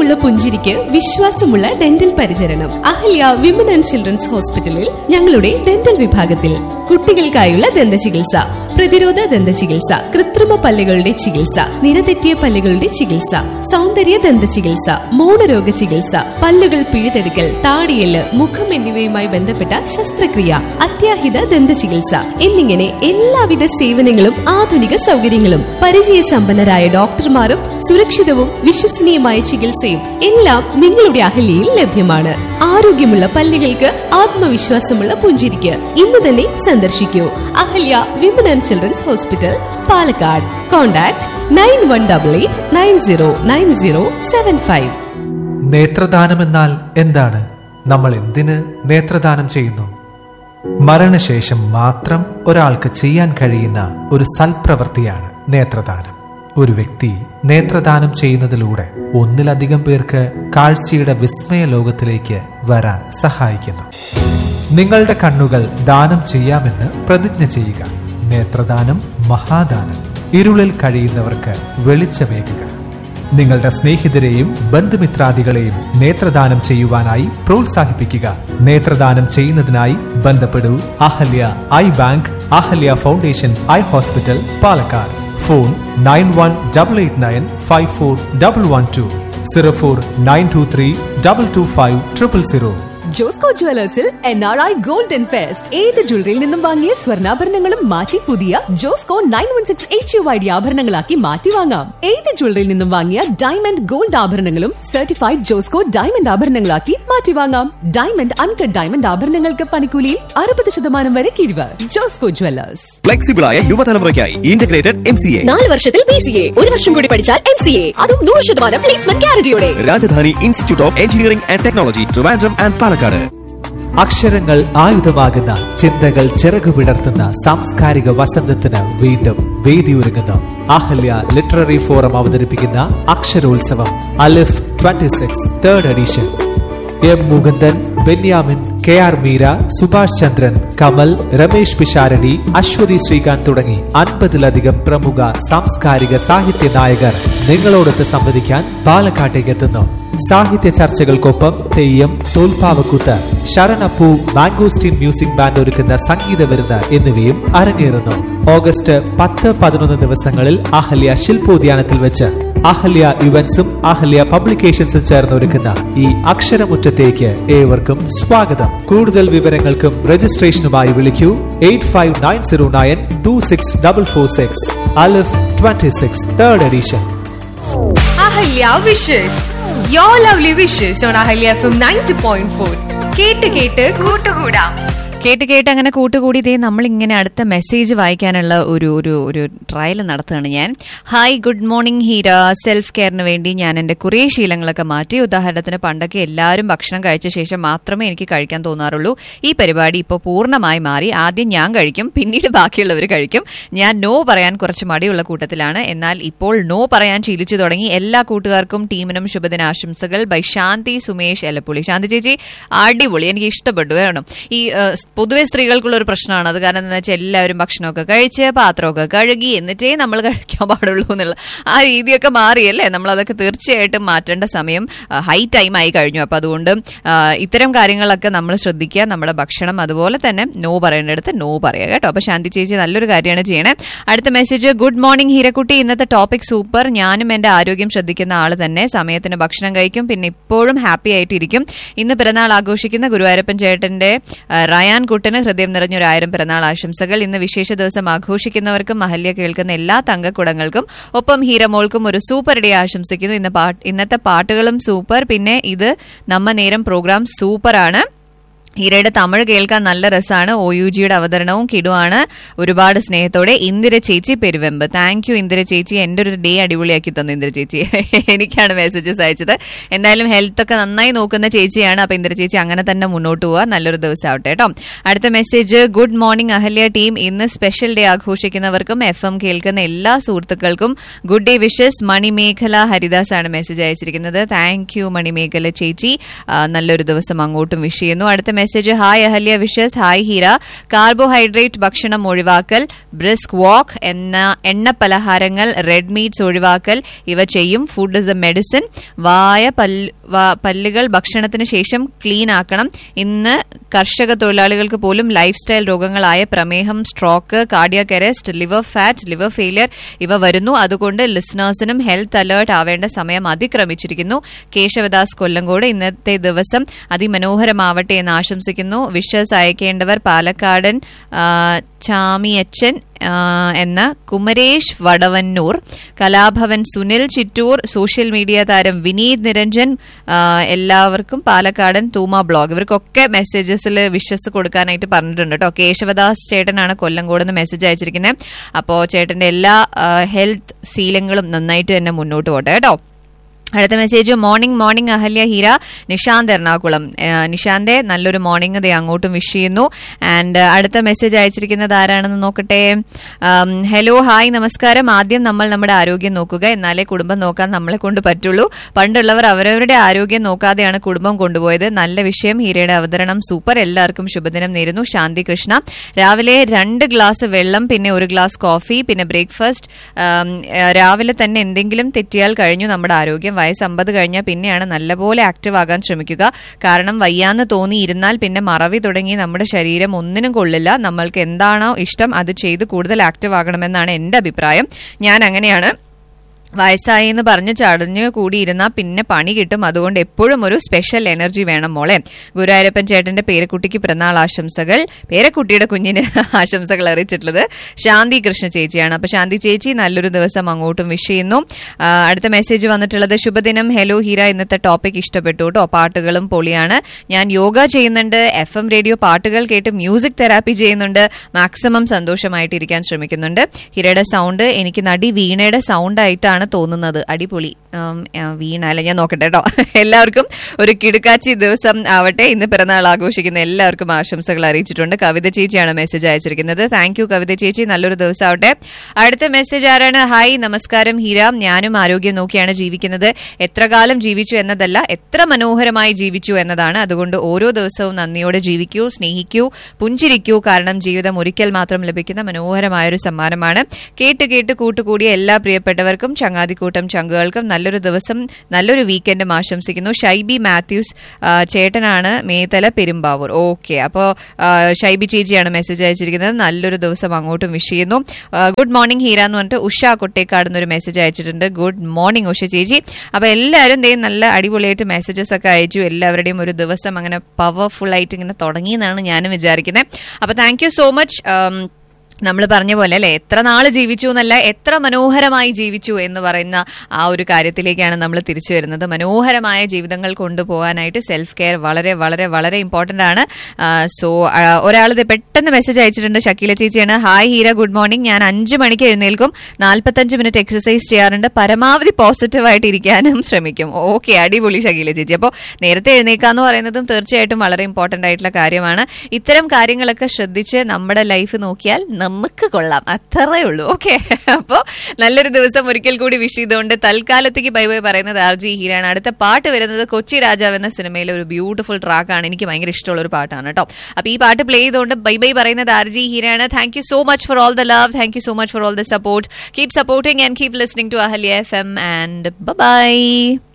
ആരോഗ്യമുള്ള പുഞ്ചിരിക്ക് വിശ്വാസമുള്ള ഡെന്റൽ പരിചരണം അഹല്യ വിമൻ ആൻഡ് ചിൽഡ്രൻസ് ഹോസ്പിറ്റലിൽ ഞങ്ങളുടെ ഡെന്റൽ വിഭാഗത്തിൽ കുട്ടികൾക്കായുള്ള ദന്ത ചികിത്സ പ്രതിരോധ ദന്ത ചികിത്സ കൃത്രിമ പല്ലുകളുടെ ചികിത്സ നിരതെറ്റിയ പല്ലുകളുടെ ചികിത്സ സൗന്ദര്യ ദന്ത ചികിത്സ മൗനരോഗ ചികിത്സ പല്ലുകൾ പിഴുതെടുക്കൽ താടിയല് മുഖം എന്നിവയുമായി ബന്ധപ്പെട്ട ശസ്ത്രക്രിയ അത്യാഹിത ദന്ത ചികിത്സ എന്നിങ്ങനെ എല്ലാവിധ സേവനങ്ങളും ആധുനിക സൗകര്യങ്ങളും പരിചയസമ്പന്നരായ ഡോക്ടർമാരും സുരക്ഷിതവും വിശ്വസനീയമായ ചികിത്സയും എല്ലാം നിങ്ങളുടെ അഹല്യയിൽ ലഭ്യമാണ് ആരോഗ്യമുള്ള പല്ലുകൾക്ക് ആത്മവിശ്വാസമുള്ള പുഞ്ചിരിക്ക് ഇന്ന് തന്നെ സന്ദർശിക്കൂ Ahalya women and children's hospital Palakkad contact nine one double eight nine zero nine zero seven five നേത്രദാനമെന്നാൽ എന്താണ് നമ്മൾ എന്തിന് നേത്രദാനം ചെയ്യുന്നു മരണശേഷം മാത്രം ഒരാൾക്ക് ചെയ്യാൻ കഴിയുന്ന ഒരു സൽപ്രവൃത്തിയാണ് നേത്രദാനം ഒരു വ്യക്തി നേത്രദാനം ചെയ്യുന്നതിലൂടെ ഒന്നിലധികം പേർക്ക് കാഴ്ചയുടെ വിസ്മയ ലോകത്തിലേക്ക് വരാൻ സഹായിക്കുന്നു നിങ്ങളുടെ കണ്ണുകൾ ദാനം ചെയ്യാമെന്ന് പ്രതിജ്ഞ ചെയ്യുക നേത്രദാനം മഹാദാനം ഇരുളിൽ കഴിയുന്നവർക്ക് വെളിച്ചമേകുക നിങ്ങളുടെ സ്നേഹിതരെയും ബന്ധുമിത്രാദികളെയും നേത്രദാനം ചെയ്യുവാനായി പ്രോത്സാഹിപ്പിക്കുക നേത്രദാനം ചെയ്യുന്നതിനായി ബന്ധപ്പെടൂ Ahalya eye bank Ahalya foundation eye hospital Palakkad phone nine one double eight nine five four double one two zero four nine two three double two five triple zero Josco ജുവലേഴ്സിൽ N R I golden fest ഏത് ജ്വല്ലറിയിൽ നിന്നും വാങ്ങിയ സ്വർണ്ണാഭരണങ്ങളും മാറ്റി പുതിയ Josco nine one six H U I D ആഭരണങ്ങളാക്കി മാറ്റി വാങ്ങാം ഏത് ജ്വല്ലറിയിൽ നിന്നും വാങ്ങിയ ഡയമണ്ട് ഗോൾഡ് ആഭരണങ്ങളും സർട്ടിഫൈഡ് ജോസ്കോ ഡയമണ്ട് ആഭരണങ്ങളാക്കി മാറ്റി വാങ്ങാം ഡയമണ്ട് അൺകട്ട് ഡയമണ്ട് ആഭരണങ്ങൾക്ക് പണിക്കൂലിയിൽ അറുപത് ശതമാനം വരെ കിഴിവ് ജോസ്കോ ജുവലേഴ്സ് ഫ്ലെക്സിബിളായ യുവതലമുറയ്ക്കായി ഇന്റഗ്രേറ്റഡ് എം സി എ നാല് വർഷത്തിൽ ബി സി എ ഒരു വർഷം കൂടി പഠിച്ചാൽ എം സി എ അതും നൂറ് ശതമാനം പ്ലേസ്മെന്റ് ഗ്യാരണ്ടിയോടെ Rajadhani institute of engineering and technology Trivandrum and Palakkad അക്ഷരങ്ങൾ ആയുധമാകുന്ന ചിന്തകൾ ചിറകു വിടർത്തുന്ന സാംസ്കാരിക വസന്തത്തിന് വീണ്ടും വേദിയൊരുങ്ങുന്നു അഹല്യ ലിറ്റററി ഫോറം അവതരിപ്പിക്കുന്ന അക്ഷരോത്സവം Alif 26 six third edition M Mukundan Benyamin K R Meera Subhash Chandran Kamal Ramesh Pisharody Aswathy Sreekanth തുടങ്ങി അൻപതിലധികം പ്രമുഖ സാംസ്കാരിക സാഹിത്യ നായകർ നിങ്ങളോടൊത്ത് സംവദിക്കാൻ പാലക്കാട്ടേക്ക് എത്തുന്നു സാഹിത്യ ചർച്ചകൾക്കൊപ്പം തെയ്യം തോൽപ്പാവക്കൂത്ത് ശരണപ്പൂ മാംഗോസ്റ്റീൻ മ്യൂസിക് ബാൻഡ് ഒരുക്കുന്ന സംഗീത വിരുന്ന് എന്നിവയും അരങ്ങേറുന്നു ഓഗസ്റ്റ് പത്ത് പതിനൊന്ന് ദിവസങ്ങളിൽ അഹല്യ ശില്പോദ്യാനത്തിൽ വെച്ച് അഹല്യ ഇവന്റ്സും അഹല്യ പബ്ലിക്കേഷൻസും ചേർന്ന് ഒരുക്കുന്ന ഈ അക്ഷരമുറ്റത്തേക്ക് ഏവർക്കും സ്വാഗതം കൂടുതൽ വിവരങ്ങൾക്കും രജിസ്ട്രേഷനുമായി വിളിക്കൂ eight five nine zero nine two six double four six Alif twenty six third edition Ahalya wishes your lovely wishes on Ahalya F M ninety point four കേട്ട് കേട്ട് കൂട്ടുകൂടാം കേട്ട് കേട്ട് അങ്ങനെ കൂട്ടുകൂടി ഇതേ നമ്മൾ ഇങ്ങനെ അടുത്ത മെസ്സേജ് വായിക്കാനുള്ള ഒരു ഒരു ഒരു ട്രയൽ നടത്തുകയാണ് ഞാൻ hi good morning Heera self കെയറിന് വേണ്ടി ഞാൻ എൻ്റെ കുറേ ശീലങ്ങളൊക്കെ മാറ്റി ഉദാഹരണത്തിന് പണ്ടൊക്കെ എല്ലാവരും ഭക്ഷണം കഴിച്ച ശേഷം മാത്രമേ എനിക്ക് കഴിക്കാൻ തോന്നാറുള്ളൂ ഈ പരിപാടി ഇപ്പോൾ പൂർണ്ണമായി മാറി ആദ്യം ഞാൻ കഴിക്കും പിന്നീട് ബാക്കിയുള്ളവർ കഴിക്കും ഞാൻ നോ പറയാൻ കുറച്ച് മടിയുള്ള കൂട്ടത്തിലാണ് എന്നാൽ ഇപ്പോൾ നോ പറയാൻ ശീലിച്ചു തുടങ്ങി എല്ലാ കൂട്ടുകാർക്കും ടീമിനും ശുഭദിനാശംസകൾ ബൈ ശാന്തി സുമേഷ് എലപ്പുള്ളി ശാന്തി ചേച്ചി അടിപൊളി എനിക്ക് ഇഷ്ടപ്പെട്ടു കാരണം ഈ ഏഹ്, പൊതുവെ സ്ത്രീകൾക്കുള്ള ഒരു പ്രശ്നമാണ് അത് കാരണം എന്താ വെച്ചാൽ എല്ലാവരും ഭക്ഷണമൊക്കെ കഴിച്ച് പാത്രമൊക്കെ കഴുകി എന്നിട്ടേ നമ്മൾ കഴിക്കാൻ പാടുള്ളൂ എന്നുള്ള ആ രീതിയൊക്കെ മാറിയല്ലേ നമ്മൾ അതൊക്കെ തീർച്ചയായിട്ടും മാറ്റേണ്ട സമയം ഹൈ ടൈം ആയി കഴിഞ്ഞു അപ്പൊ അതുകൊണ്ട് ആ, ഇത്തരം കാര്യങ്ങളൊക്കെ നമ്മൾ ശ്രദ്ധിക്കുക നമ്മുടെ ഭക്ഷണം അതുപോലെ തന്നെ നോ പറയേണ്ടടുത്ത് നോ പറയുക കേട്ടോ അപ്പൊ ശാന്തി ചേച്ചി നല്ലൊരു കാര്യമാണ് ചെയ്യണേ അടുത്ത മെസ്സേജ് ഗുഡ് മോർണിംഗ് ഹീരക്കുട്ടി ഇന്നത്തെ ടോപ്പിക് സൂപ്പർ ഞാനും എന്റെ ആരോഗ്യം ശ്രദ്ധിക്കുന്ന ആള് തന്നെ സമയത്തിന് ഭക്ഷണം കഴിക്കും പിന്നെ ഇപ്പോഴും ഹാപ്പി ആയിട്ടിരിക്കും ഇന്ന് പിറന്നാൾ ആഘോഷിക്കുന്ന ഗുരുവായൂരപ്പൻ ചേട്ടന്റെ ആ, റയാൻ കുട്ടന് ഹൃദയം നിറഞ്ഞൊരു ആയിരം പിറന്നാൾ ആശംസകൾ ഇന്ന് വിശേഷ ദിവസം ആഘോഷിക്കുന്നവർക്കും മഹല്യ കേൾക്കുന്ന എല്ലാ തങ്കക്കുടങ്ങൾക്കും ഒപ്പം ഹീരമോൾക്കും ഒരു സൂപ്പർ ഡേ ആശംസിക്കുന്നു ഇന്ന് പാട്ട് ഇന്നത്തെ പാട്ടുകളും സൂപ്പർ പിന്നെ ഇത് നമ്മ നേരം പ്രോഗ്രാം സൂപ്പറാണ് ഹീരയുടെ തമിഴ് കേൾക്കാൻ നല്ല രസമാണ് ഒ യു ജിയുടെ അവതരണവും കിടുവാണ് ഒരുപാട് സ്നേഹത്തോടെ ഇന്ദിര ചേച്ചി പെരുവെമ്പ് താങ്ക് യു ഇന്ദിര ചേച്ചി എന്റെ ഒരു ഡേ അടിപൊളിയാക്കി തന്നു ഇന്ദിര ചേച്ചി എനിക്കാണ് മെസ്സേജസ് അയച്ചത് എന്തായാലും ഹെൽത്ത് ഒക്കെ നന്നായി നോക്കുന്ന ചേച്ചിയാണ് അപ്പൊ ഇന്ദിര ചേച്ചി അങ്ങനെ തന്നെ മുന്നോട്ട് പോവുക നല്ലൊരു ദിവസം ആവട്ടെ കേട്ടോ അടുത്ത message good morning Ahalya team ഇന്ന് സ്പെഷ്യൽ ഡേ ആഘോഷിക്കുന്നവർക്കും എഫ് എം കേൾക്കുന്ന എല്ലാ സുഹൃത്തുക്കൾക്കും good day wishes Manimekhala Haridas ആണ് മെസ്സേജ് അയച്ചിരിക്കുന്നത് താങ്ക് യു മണിമേഖല ചേച്ചി ആ, നല്ലൊരു ദിവസം അങ്ങോട്ടും വിഷ് ചെയ്യുന്നു അടുത്ത message hi Ahalya wishes hi Heera carbohydrate ഭക്ഷണം ഒഴിവാക്കൽ ബ്രിസ്ക് വാക്ക് എന്ന എണ്ണ പലഹാരങ്ങൾ റെഡ് മീറ്റ്സ് ഒഴിവാക്കൽ ഇവ ചെയ്യും ഫുഡ് ഇസ് എ മെഡിസിൻ വായ പല്ല് വാ- പല്ലുകൾ ഭക്ഷണത്തിന് ശേഷം ക്ലീൻ ആക്കണം ഇന്ന് കർഷക തൊഴിലാളികൾക്ക് പോലും ലൈഫ് സ്റ്റൈൽ രോഗങ്ങളായ പ്രമേഹം stroke cardiac arrest liver fat liver failure ഇവ വരുന്നു അതുകൊണ്ട് ലിസണേഴ്സിനും ഹെൽത്ത് അലേർട്ട് ആവേണ്ട സമയം അതിക്രമിച്ചിരിക്കുന്നു കേശവദാസ് കൊല്ലങ്കോട് ഇന്നത്തെ ദിവസം അതിമനോഹരമാവട്ടെ എന്ന് ആശംസിക്കുന്നു വിഷസ് അയക്കേണ്ടവർ പാലക്കാടൻ ആ, ചാമിയച്ചൻ ആ, എന്ന കുമരേഷ് വടവന്നൂർ കലാഭവൻ സുനിൽ ചിറ്റൂർ സോഷ്യൽ മീഡിയ താരം വിനീത് നിരഞ്ജൻ ആ, എല്ലാവർക്കും പാലക്കാടൻ തൂമ ബ്ലോഗ് ഇവർക്കൊക്കെ മെസ്സേജസിൽ വിഷസ് കൊടുക്കാനായിട്ട് പറഞ്ഞിട്ടുണ്ട് കേട്ടോ കേശവദാസ് ചേട്ടനാണ് കൊല്ലംകോട് നിന്ന് മെസ്സേജ് അയച്ചിരിക്കുന്നത് അപ്പോൾ ചേട്ടന്റെ എല്ലാ ഹെൽത്ത് ശീലങ്ങളും നന്നായിട്ട് തന്നെ മുന്നോട്ട് പോട്ടെ കേട്ടോ അടുത്ത message morning morning Ahalya Heera Nishanth Ernakulam ഏഹ് നിഷാന്തെ നല്ലൊരു മോർണിംഗ് ദേ അങ്ങോട്ടും വിഷ് ചെയ്യുന്നു ആൻഡ് അടുത്ത മെസ്സേജ് അയച്ചിരിക്കുന്നത് ആരാണെന്ന് നോക്കട്ടെ ഉം, ഹലോ ഹായ് നമസ്കാരം ആദ്യം നമ്മൾ നമ്മുടെ ആരോഗ്യം നോക്കുക എന്നാലേ കുടുംബം നോക്കാൻ നമ്മളെ കൊണ്ട് പറ്റുള്ളൂ പണ്ടുള്ളവർ അവരവരുടെ ആരോഗ്യം നോക്കാതെയാണ് കുടുംബം കൊണ്ടുപോയത് നല്ല വിഷയം ഹീരയുടെ അവതരണം സൂപ്പർ എല്ലാവർക്കും ശുഭദിനം നേരുന്നു ശാന്തി കൃഷ്ണ രാവിലെ രണ്ട് ഗ്ലാസ് വെള്ളം പിന്നെ ഒരു ഗ്ലാസ് കോഫി പിന്നെ ബ്രേക്ക്ഫാസ്റ്റ് രാവിലെ തന്നെ എന്തെങ്കിലും തെറ്റിയാൽ കഴിഞ്ഞു നമ്മുടെ ആരോഗ്യം വയസ്സ് അമ്പത് കഴിഞ്ഞാൽ പിന്നെയാണ് നല്ലപോലെ ആക്റ്റീവ് ആകാൻ ശ്രമിക്കുക കാരണം വയ്യാന്ന് തോന്നി ഇരുന്നാൽ പിന്നെ മറവി തുടങ്ങി നമ്മുടെ ശരീരം ഒന്നിനും കൊള്ളില്ല നമ്മൾക്ക് എന്താണോ ഇഷ്ടം അത് ചെയ്ത് കൂടുതൽ ആക്റ്റീവ് ആകണമെന്നാണ് എന്റെ അഭിപ്രായം ഞാൻ അങ്ങനെയാണ് വയസ്സായി എന്ന് പറഞ്ഞ് ചടഞ്ഞ് കൂടിയിരുന്നാൽ പിന്നെ പണി കിട്ടും അതുകൊണ്ട് എപ്പോഴും ഒരു സ്പെഷ്യൽ എനർജി വേണം മോളെ ഗുരുവായൂരപ്പൻ ചേട്ടന്റെ പേരക്കുട്ടിക്ക് പിറന്നാൾ ആശംസകൾ പേരക്കുട്ടിയുടെ കുഞ്ഞിന് ആശംസകൾ അറിയിച്ചിട്ടുള്ളത് ശാന്തി കൃഷ്ണ ചേച്ചിയാണ് അപ്പൊ ശാന്തി ചേച്ചി നല്ലൊരു ദിവസം അങ്ങോട്ടും വിഷ് ചെയ്യുന്നു ആ, അടുത്ത മെസ്സേജ് വന്നിട്ടുള്ളത് ശുഭദിനം ഹലോ ഹീര ഇന്നത്തെ ടോപ്പിക് ഇഷ്ടപ്പെട്ടു കേട്ടോ പാട്ടുകളും പൊളിയാണ് ഞാൻ യോഗ ചെയ്യുന്നുണ്ട് എഫ് എം റേഡിയോ പാട്ടുകൾ കേട്ട് മ്യൂസിക് തെറാപ്പി ചെയ്യുന്നുണ്ട് മാക്സിമം സന്തോഷമായിട്ടിരിക്കാൻ ശ്രമിക്കുന്നുണ്ട് ഹിരയുടെ സൗണ്ട് എനിക്ക് നടി വീണയുടെ സൗണ്ട് ആയിട്ടാണ് തോന്നുന്നത് അടിപൊളി ഉം, ആ, വീണ അല്ല ഞാൻ നോക്കട്ടെ കേട്ടോ എല്ലാവർക്കും ഒരു കിടുക്കാച്ചി ദിവസം ആവട്ടെ ഇന്ന് പിറന്നാൾ ആഘോഷിക്കുന്ന എല്ലാവർക്കും ആശംസകൾ അറിയിച്ചിട്ടുണ്ട് കവിത ചേച്ചിയാണ് മെസ്സേജ് അയച്ചിരിക്കുന്നത് താങ്ക് യു കവിത ചേച്ചി നല്ലൊരു ദിവസം ആവട്ടെ അടുത്ത മെസ്സേജ് ആരാണ് ഹായ് നമസ്കാരം ഹീര ഞാനും ആരോഗ്യം നോക്കിയാണ് ജീവിക്കുന്നത് എത്ര കാലം ജീവിച്ചു എന്നതല്ല എത്ര മനോഹരമായി ജീവിച്ചു എന്നതാണ് അതുകൊണ്ട് ഓരോ ദിവസവും നന്ദിയോടെ ജീവിക്കൂ സ്നേഹിക്കൂ പുഞ്ചിരിക്കൂ കാരണം ജീവിതം ഒരിക്കൽ മാത്രം ലഭിക്കുന്ന മനോഹരമായ ഒരു സമ്മാനമാണ് കേട്ട് കേട്ട് കൂട്ടുകൂടിയ എല്ലാ പ്രിയപ്പെട്ടവർക്കും ചങ്ങാതിക്കൂട്ടം ചങ്കുകൾക്കും നല്ലൊരു ദിവസം നല്ലൊരു വീക്കെൻഡും ആശംസിക്കുന്നു ഷൈബി മാത്യൂസ് ആ, ചേട്ടനാണ് മേത്തല പെരുമ്പാവൂർ ഓക്കെ അപ്പോ ഷൈബി ചേച്ചിയാണ് മെസ്സേജ് അയച്ചിരിക്കുന്നത് നല്ലൊരു ദിവസം അങ്ങോട്ടും വിഷ് ചെയ്യുന്നു ഗുഡ് മോർണിംഗ് ഹീര എന്ന് പറഞ്ഞിട്ട് ഉഷ കൊട്ടേക്കാട് എന്നൊരു മെസ്സേജ് അയച്ചിട്ടുണ്ട് ഗുഡ് മോർണിംഗ് ഉഷ ചേച്ചി അപ്പൊ എല്ലാവരും ദേ നല്ല അടിപൊളിയായിട്ട് മെസ്സേജസ് ഒക്കെ അയച്ചു എല്ലാവരുടെയും ഒരു ദിവസം അങ്ങനെ പവർഫുൾ ആയിട്ട് ഇങ്ങനെ തുടങ്ങി എന്നാണ് ഞാനും വിചാരിക്കുന്നത് അപ്പൊ താങ്ക് യു സോ മച്ച് നമ്മൾ പറഞ്ഞ പോലെ അല്ലെ എത്ര നാള് ജീവിച്ചു എന്നല്ല എത്ര മനോഹരമായി ജീവിച്ചു എന്ന് പറയുന്ന ആ ഒരു കാര്യത്തിലേക്കാണ് നമ്മൾ തിരിച്ചു വരുന്നത് മനോഹരമായ ജീവിതങ്ങൾ കൊണ്ടുപോകാനായിട്ട് സെൽഫ് കെയർ വളരെ വളരെ വളരെ ഇമ്പോർട്ടന്റ് ആണ് സോ ഒരാൾ ഇത് പെട്ടെന്ന് മെസ്സേജ് അയച്ചിട്ടുണ്ട് ഷക്കീല ചേച്ചിയാണ് ഹായ് ഹീര ഗുഡ് മോർണിംഗ് ഞാൻ അഞ്ച് മണിക്ക് എഴുന്നേൽക്കും നാൽപ്പത്തഞ്ച് മിനിറ്റ് എക്സസൈസ് ചെയ്യാറുണ്ട് പരമാവധി പോസിറ്റീവായിട്ട് ഇരിക്കാനും ശ്രമിക്കും ഓക്കെ അടിപൊളി ഷക്കീല ചേച്ചി അപ്പോൾ നേരത്തെ എഴുന്നേക്കാന്ന് പറയുന്നതും തീർച്ചയായിട്ടും വളരെ ഇമ്പോർട്ടന്റ് ആയിട്ടുള്ള കാര്യമാണ് ഇത്തരം കാര്യങ്ങളൊക്കെ ശ്രദ്ധിച്ച് നമ്മുടെ ലൈഫ് നോക്കിയാൽ നമുക്ക് കൊള്ളാം അത്രേ ഉള്ളൂ ഓക്കെ അപ്പോ നല്ലൊരു ദിവസം ഒരിക്കൽ കൂടി വിഷ് ചെയ്തുകൊണ്ട് തൽക്കാലത്തേക്ക് ബൈ ബൈ പറയുന്നത് ആർ ജി ഹീരാണ് അടുത്ത പാട്ട് വരുന്നത് കൊച്ചി രാജാവ് എന്ന സിനിമയിലെ ഒരു ബ്യൂട്ടിഫുൾ ട്രാക്കാണ് എനിക്ക് ഭയങ്കര ഇഷ്ടമുള്ള ഒരു പാട്ടാണ് കേട്ടോ അപ്പൊ ഈ പാട്ട് പ്ലേ ചെയ്തുകൊണ്ട് ബൈ ബൈ പറയുന്നത് ആർ ജി ഹീരാണ് thank you so much for all the love thank you so much for all the support keep supporting and keep listening to Ahalya F M and by